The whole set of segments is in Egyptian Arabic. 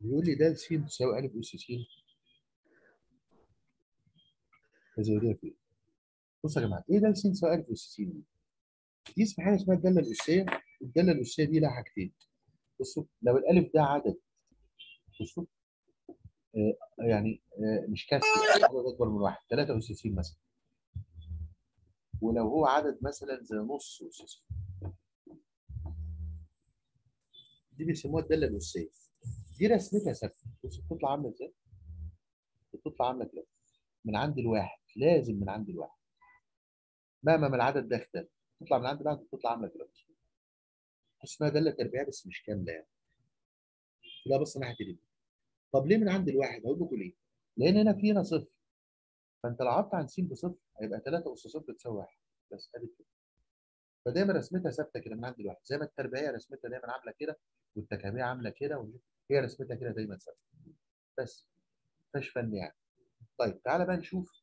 بيقول لي ده س تساوي ا اس س تزايديه في ايه؟ بصوا يا جماعه ايه ده س تساوي ا اس س دي؟ دي اسمها حاجه اسمها الداله الاسيه الداله الاسيه دي لها حاجتين بصوا لو الالف ده عدد بصوا آه يعني آه مش كسر عدد اكبر من واحد 3 اس س مثلا ولو هو عدد مثلا زي نص اس س دي بيسموها الداله الاسيه دي رسمتها ثابته بص بتطلع عامله ازاي؟ بتطلع عامله كده من عند الواحد لازم من عند الواحد مهما ما العدد ده اختلف تطلع من عند الواحد بتطلع عامله كده اسمها داله تربيع بس مش كامله يعني لا بص ناحيه اليمين طب ليه من عند الواحد؟ هقول لكم ليه؟ لان هنا في هنا صفر فانت لو عدت عن س بصفر هيبقى 3 اس صفر تساوي 1 بس ادي كده فدايما رسمتها ثابته كده من عند الواحد زي ما التربيعيه رسمتها دايما عامله كده والتكامية عامله كده هي رسمتها كده دايما ثابته بس مفيهاش فن يعني طيب تعالى بقى نشوف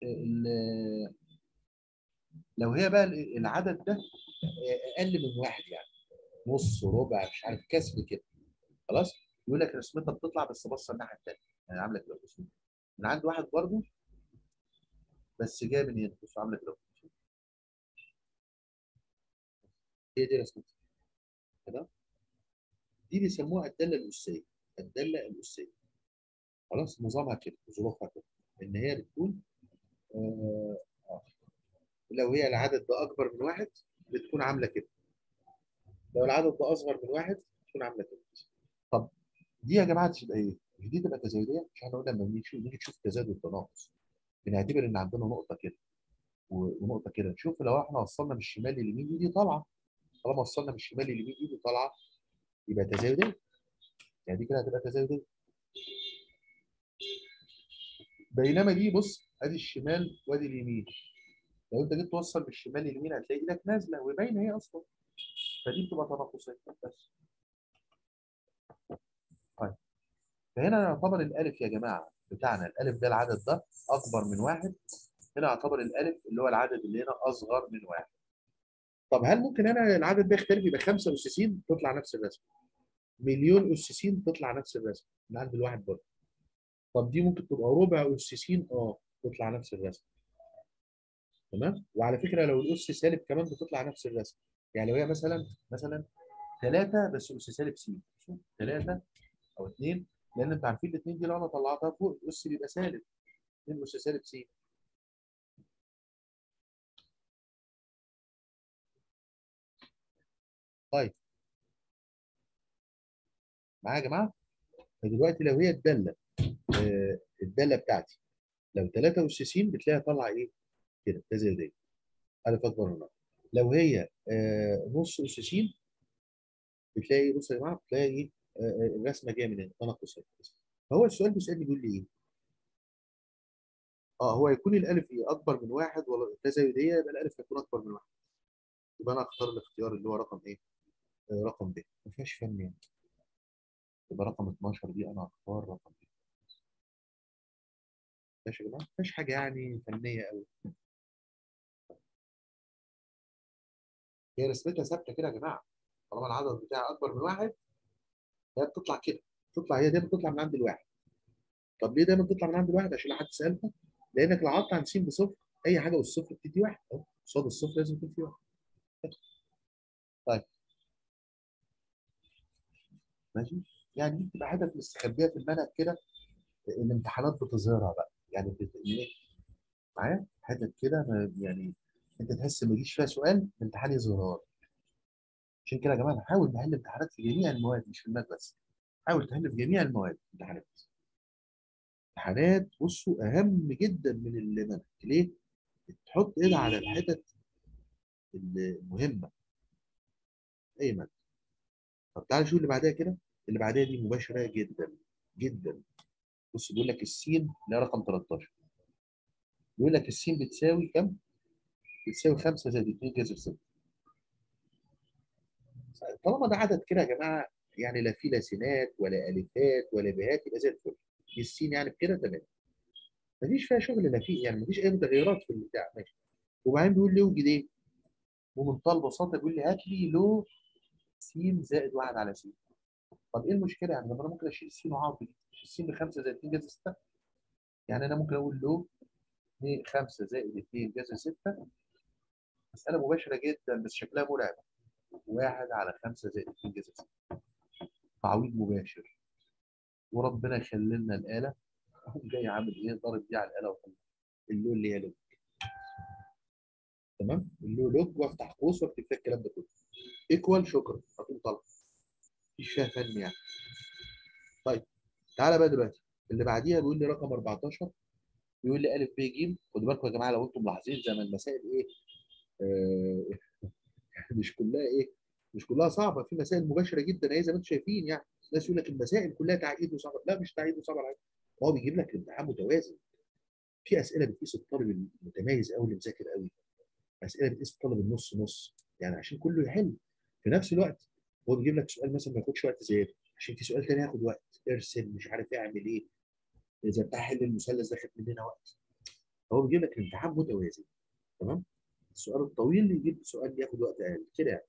لو هي بقى العدد ده اقل من واحد يعني نص ربع مش عارف كسر كده خلاص يقول لك رسمتها بتطلع بس بص الناحيه الثانيه يعني عامله كده بص من عند واحد برضه بس جايه من هنا بص عامله كده هي دي رسمتها كده دي بيسموها الداله الاسيه الداله الاسيه خلاص نظامها كده ظروفها كده ان هي بتكون آه لو هي العدد ده اكبر من واحد بتكون عامله كده لو العدد ده اصغر من واحد بتكون عامله كده طب دي يا جماعه تبقى ايه؟ مش دي تبقى تزايديه مش احنا قلنا لما نيجي نيجي نشوف تزايد والتناقص بنعتبر ان عندنا نقطه كده ونقطه كده نشوف لو احنا وصلنا من الشمال لليمين دي, دي طالعه طالما وصلنا من الشمال لليمين دي, دي طالعه يبقى تزايديه يعني دي كده هتبقى تزايديه بينما دي بص ادي الشمال وادي اليمين لو انت جيت توصل من الشمال لليمين هتلاقي ايدك نازله وباينه هي اصلا فدي بتبقى تناقصيه بس طيب فهنا يعتبر الالف يا جماعه بتاعنا الالف ده العدد ده اكبر من واحد هنا يعتبر الالف اللي هو العدد اللي هنا اصغر من واحد طب هل ممكن انا العدد ده يختلف يبقى 5 اس س تطلع نفس الرسم مليون اس س تطلع نفس الرسم من عند الواحد برضه طب دي ممكن تبقى ربع اس س اه تطلع نفس الرسم تمام وعلى فكره لو الاس سالب كمان بتطلع نفس الرسم يعني لو هي مثلا مثلا 3 بس اس سالب س 3 او 2 لان انتوا عارفين الاثنين دي لو انا طلعتها فوق الاس بيبقى سالب 2 اس سالب س طيب معايا يا جماعه فدلوقتي لو هي الداله آه الداله بتاعتي لو 3 اس س بتلاقيها طالعه ايه كده تزايديه الف اكبر من لو هي آه نص اس س بتلاقي بص يا جماعه بتلاقي ايه آه الرسمه جايه من هنا تناقصيه فهو السؤال بيسالني بيقول لي ايه؟ اه هو يكون الالف ايه اكبر من واحد ولا تزايديه يبقى الالف هيكون اكبر من واحد يبقى انا اختار الاختيار اللي هو رقم ايه؟ آه رقم ب ما فيهاش فن يعني يبقى رقم 12 دي انا هختار رقم ب ماشي يا جماعه ما فيهاش حاجه يعني فنيه قوي هي رسمتها ثابته كده يا جماعه طالما العدد بتاعها اكبر من واحد هي بتطلع كده تطلع هي دايما بتطلع من عند الواحد طب ليه دايما بتطلع من عند الواحد عشان لو حد سالها لانك لو عدت عن س بصفر اي حاجه والصفر بتدي واحد اهو قصاد الصفر لازم يكون في واحد طيب ماشي يعني دي بتبقى حتت مستخبيه في المنهج كده الامتحانات بتظهرها بقى يعني بت... ايه معايا حتت كده يعني انت تحس ما يجيش فيها سؤال الامتحان يظهرها عشان كده يا جماعه نحاول نحل امتحانات في جميع المواد مش في الماده بس حاول تحل في جميع المواد امتحانات امتحانات بصوا اهم جدا من المنهج ليه؟ تحط ايدها على الحتت المهمه اي ماده طب تعالى شوف اللي بعدها كده اللي بعدها دي مباشره جدا جدا بص بيقول لك السين اللي رقم 13 بيقول لك السين بتساوي كام؟ بتساوي 5 زائد 2 جذر 6 طالما ده عدد كده يا جماعه يعني لا في لا سينات ولا الفات ولا بهات يبقى زي الفل السين يعني بكده تمام مفيش فيها شغل لا فيه يعني مفيش اي متغيرات في البتاع ماشي وبعدين بيقول لي اوجد ايه؟ بمنتهى البساطه بيقول لي هات لي لو س زائد 1 على س طب ايه المشكله يعني لما انا ممكن اشيل السين واعوض دي السين بخمسه زائد 2 جذر 6 يعني انا ممكن اقول له 2 5 زائد 2 جذر 6 مساله مباشره جدا بس شكلها مرعب 1 على 5 زائد 2 جذر 6 تعويض مباشر وربنا يخلي لنا الاله اقوم جاي عامل ايه ضارب دي على الاله وطلع اللو اللي هي لوج تمام اللو لوج وافتح قوس واكتب فيها الكلام ده كله ايكوال شكرا هتقوم طالع مفيش فيها فن يعني طيب تعالى بقى دلوقتي اللي بعديها بيقول لي رقم 14 بيقول لي الف ب ج خدوا بالكم يا جماعه لو انتم ملاحظين زي ما المسائل ايه آه مش كلها ايه مش كلها صعبه في مسائل مباشره جدا اهي زي ما انتم شايفين يعني الناس يقول لك المسائل كلها تعقيد وصعبه لا مش تعقيد وصعبه على هو بيجيب لك الامتحان متوازن في اسئله بتقيس الطالب المتميز قوي اللي مذاكر قوي اسئله بتقيس الطالب النص نص يعني عشان كله يحل في نفس الوقت هو بيجيب لك سؤال مثلا ما ياخدش وقت زياده عشان في سؤال تاني ياخد وقت ارسم مش عارف اعمل ايه اذا بتاع حل المثلث ده خد مننا وقت هو بيجيب لك الامتحان متوازن تمام السؤال الطويل يجيب سؤال ياخد وقت اقل كده يعني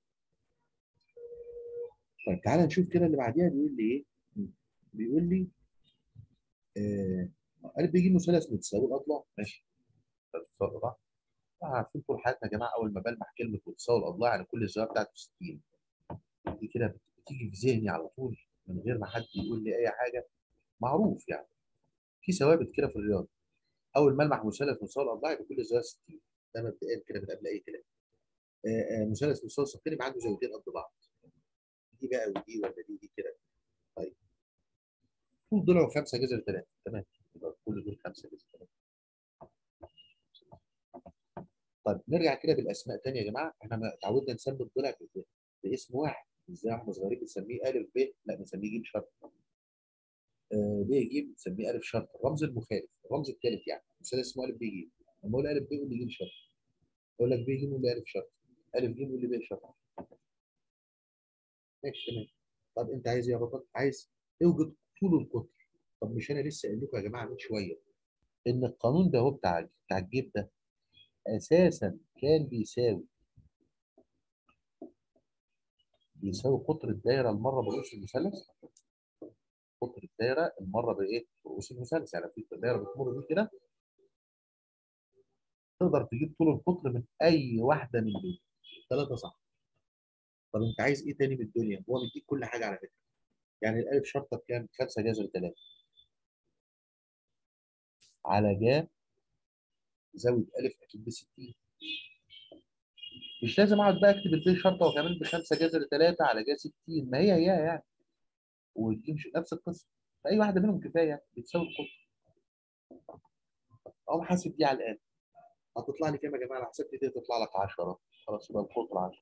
طيب تعالى نشوف كده اللي بعديها بيقول لي ايه بيقول لي آه الف بيجي مثلث متساوي الاضلاع ماشي متساوي الاضلاع عارفين طول حياتنا يا جماعه اول ما بلمح كلمه متساوي الاضلاع يعني كل الزوايا بتاعته 60 دي كده بتيجي في ذهني على طول من غير ما حد يقول لي اي حاجه معروف يعني في ثوابت كده في الرياضه اول ما المح مثلث متساوي الاضلاع يبقى كل الزوايا 60 ده مبدئيا كده من قبل اي كلام آه آه مثلث متساوي الساقين يبقى عنده زاويتين قد بعض دي بقى ودي ولا دي دي كده طيب طول ضلعه 5 جذر 3 تمام يبقى كل دول 5 جذر 3 طيب نرجع كده بالاسماء تاني يا جماعه احنا اتعودنا نسمي الضلع باسم واحد ازاي احنا صغيرين بنسميه الف ب لا بنسميه ج شرط آه ب ج بنسميه الف شرط الرمز المخالف الرمز الثالث يعني مثال اسمه الف ب ج لما اقول الف ب قول لي ج شرط اقول لك ب ج قول لي الف شرط الف ج قول لي ب شرط ماشي تمام طب انت عايز ايه يا بطل عايز اوجد طول القطر طب مش انا لسه قايل لكم يا جماعه من شويه ان القانون ده هو بتاع بتاع الجيب ده اساسا كان بيساوي بيساوي قطر الدايره المره برؤوس المثلث قطر الدايره المره بايه؟ برؤوس المثلث يعني في الدايره بتمر بيه كده تقدر تجيب طول القطر من اي واحده من دول ثلاثه صح طب انت عايز ايه تاني من الدنيا؟ هو مديك كل حاجه على فكره يعني الالف شرطه بكام؟ 5 جذر 3 على جا زاويه الف اكيد ب 60 مش لازم اقعد بقى اكتب البي شرطه وكمان ب 5 جذر 3 على جا 60 ما هي هي يعني وتمشي نفس القصه فاي واحده منهم كفايه بتساوي القطر اقوم حاسب دي على الان هتطلع لي كام يا جماعه؟ لو حسبت دي تطلع لك 10 خلاص يبقى القطر 10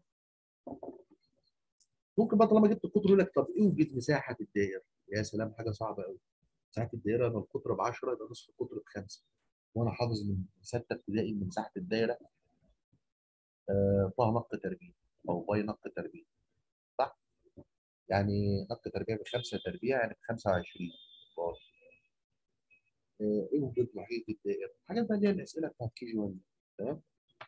ممكن بقى طالما جبت القطر يقول لك طب اوجد مساحه الدائره يا سلام حاجه صعبه قوي مساحه الدائره لو القطر ب 10 يبقى نصف القطر بخمسه وانا حافظ من سته ابتدائي من مساحه الدائره آه طه نق تربيع او باي نق تربيع صح؟ يعني نق تربيع بخمسه تربيع يعني ب 25 بار آه اوجد محيط الدائره حاجات بقى اللي هي الاسئله بتاعت كي جي 1 تمام؟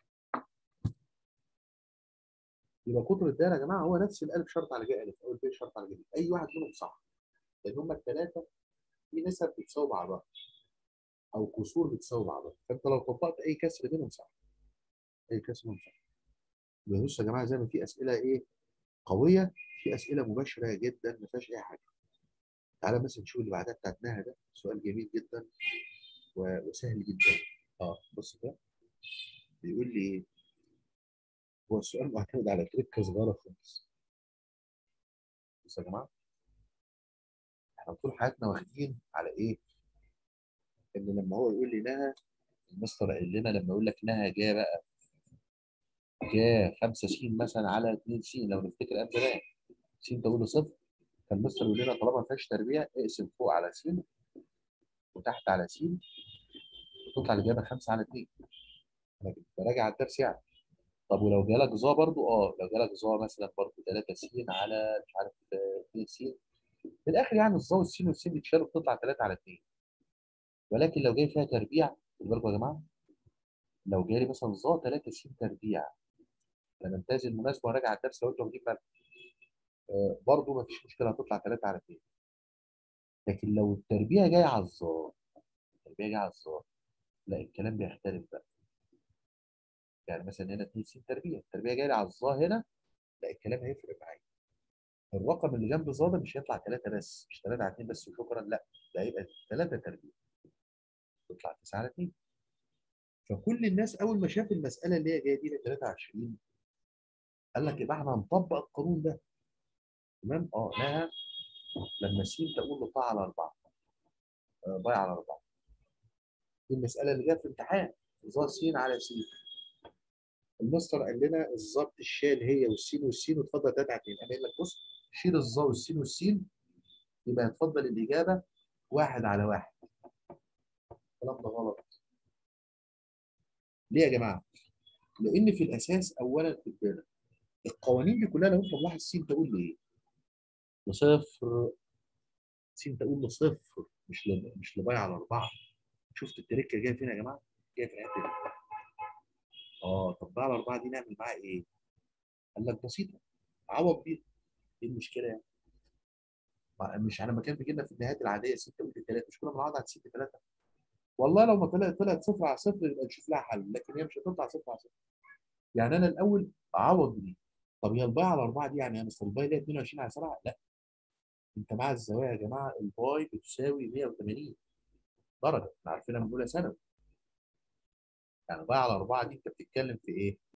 يبقى قطر الدائره يا جماعه هو نفس الالف شرط على جا الف او الب شرط على جا اي واحد منهم صح لان هم الثلاثه في نسب بتساوي بعضها او كسور بتساوي بعضها فانت لو طبقت اي كسر منهم صح اي كسر منهم صح يبقى بصوا يا جماعه زي ما في اسئله ايه قويه في اسئله مباشره جدا ما فيهاش اي حاجه تعالى مثلا نشوف اللي بعدها بتاعت نهى ده سؤال جميل جدا وسهل جدا اه بص ده بيقول لي ايه هو السؤال معتمد على تركه صغيره خالص بصوا يا جماعه احنا طول حياتنا واخدين على ايه؟ ان لما هو يقول لي نهى المستر قال لنا لما يقول لك نهى جا بقى جا 5 س مثلا على 2 س لو نفتكر ايام زمان س تقول له صفر كان المستر يقول لنا طالما ما فيهاش تربيع اقسم فوق على س وتحت على س وتطلع الاجابه 5 على 2 انا براجع على الدرس يعني طب ولو جالك ظا برضو اه لو جالك ظا مثلا برضو 3 س على مش عارف 2 س في الاخر يعني الظا والسين والسين بيتشالوا بتطلع 3 على 2 ولكن لو جاي فيها تربيع خدوا بالكم يا جماعه لو جالي مثلا ظا 3 س تربيع انا ممتاز المناسبه وراجع على الدرس لو انتوا واخدين بالكم آه برضه ما فيش مشكله هتطلع 3 على 2 لكن لو التربيع جايه على الظاهر التربيع جايه على الظاهر لا الكلام بيختلف بقى يعني مثلا هنا 2 س تربيع التربيع جايه على الظاهر هنا لا الكلام هيفرق معايا الرقم اللي جنب ظاهر مش هيطلع 3 بس مش 3 على 2 بس وشكرا لا ده هيبقى 3 تربيع تطلع 9 على 2 فكل الناس اول ما شاف المساله اللي هي جايه دي ل 23 قال لك يبقى احنا هنطبق القانون ده تمام اه لها لما س تقول له طا على 4 آه باي على 4 دي المساله اللي جايه في الامتحان ظا س على س المستر قال لنا الظبط الشال هي والسين والسين وتفضل 3 على 2 قال لك بص شيل الظا والسين والسين يبقى يتفضل الاجابه واحد على واحد الكلام ده غلط ليه يا جماعه؟ لان في الاساس اولا خد بالك القوانين دي كلها لو انت ملاحظ س تقول لايه؟ لصفر س تقول لصفر مش ل... مش لباي على اربعه شفت التركه جايه فين يا جماعه؟ جايه في الحته دي اه طب باي على اربعه دي نعمل معاها ايه؟ قال لك بسيطه عوض بيها ايه المشكله يعني؟ مش على ما كان بيجي لنا في النهايات العاديه 6 قلت 3 مش كنا بنقعد على 6 3 والله لو ما طلعت طلعت صفر على صفر يبقى نشوف لها حل لكن هي مش هتطلع صفر على صفر يعني انا الاول اعوض دي طب هي الباي على 4 دي يعني يا مستر الباي ليها 22 على 7 لا انت مع الزوايا يا جماعه الباي بتساوي 180 درجه احنا عارفينها من اولى ثانوي يعني باي على 4 دي انت بتتكلم في ايه؟